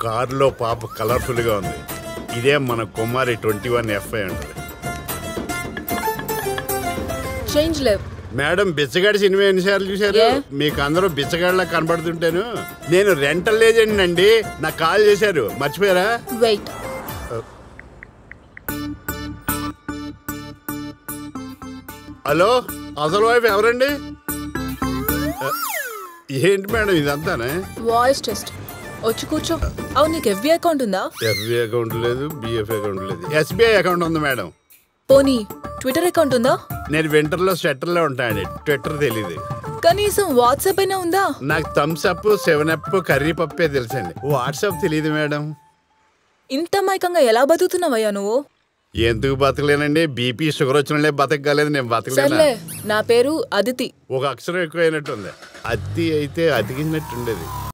కారులో పాప కలర్ఫుల్గా ఉంది ఇదే మన కుమారి ట్వంటీ వన్ ఎఫ్ఐ అంటారు చేంజ్ లేవ్ మేడం బిచ్చగాడి సినిమా ఎన్నిసార్లు చూశారు ఏ? మీకు అందరూ బిచ్చగాడిలా కనబడుతుంటాను నేను రెంటల్ ఏజెంట్ అండి నాకు కాల్ చేశారు మర్చిపోయారా వెయిట్ హలో అసలు వైఫ్ ఎవరండి ఆ, ఏంటి మేడం ఇదంతానే వాయిస్ టెస్ట్ వచ్చి కూర్చో అవును నీకు ఎఫ్బి అకౌంట్ ఉందా ఎఫ్బి అకౌంట్ లేదు బిఎఫ్ అకౌంట్ లేదు ఎస్బీఐ అకౌంట్ ఉంది మేడం పోనీ ట్విట్టర్ అకౌంట్ ఉందా నేను వింటర్లో స్వెటర్లో ఉంటానండి ట్విట్టర్ తెలీదు కనీసం వాట్సాప్ అయినా ఉందా నాకు Thums Up Seven Up curry పప్పే తెలుసండి వాట్సాప్ తెలియదు మేడం ఇంత మైకంగా ఎలా బతుకుతున్నావయ్యా నువ్వు ఎందుకు బతకలేనండి బీపీ షుగర్ వచ్చిన బతకలేదు నేను బతకలేనా సర్లే నా పేరు అదితి ఒక అక్షరం ఎక్కువైనట్టుంది అత్తి అయితే అతికినట్టుండేది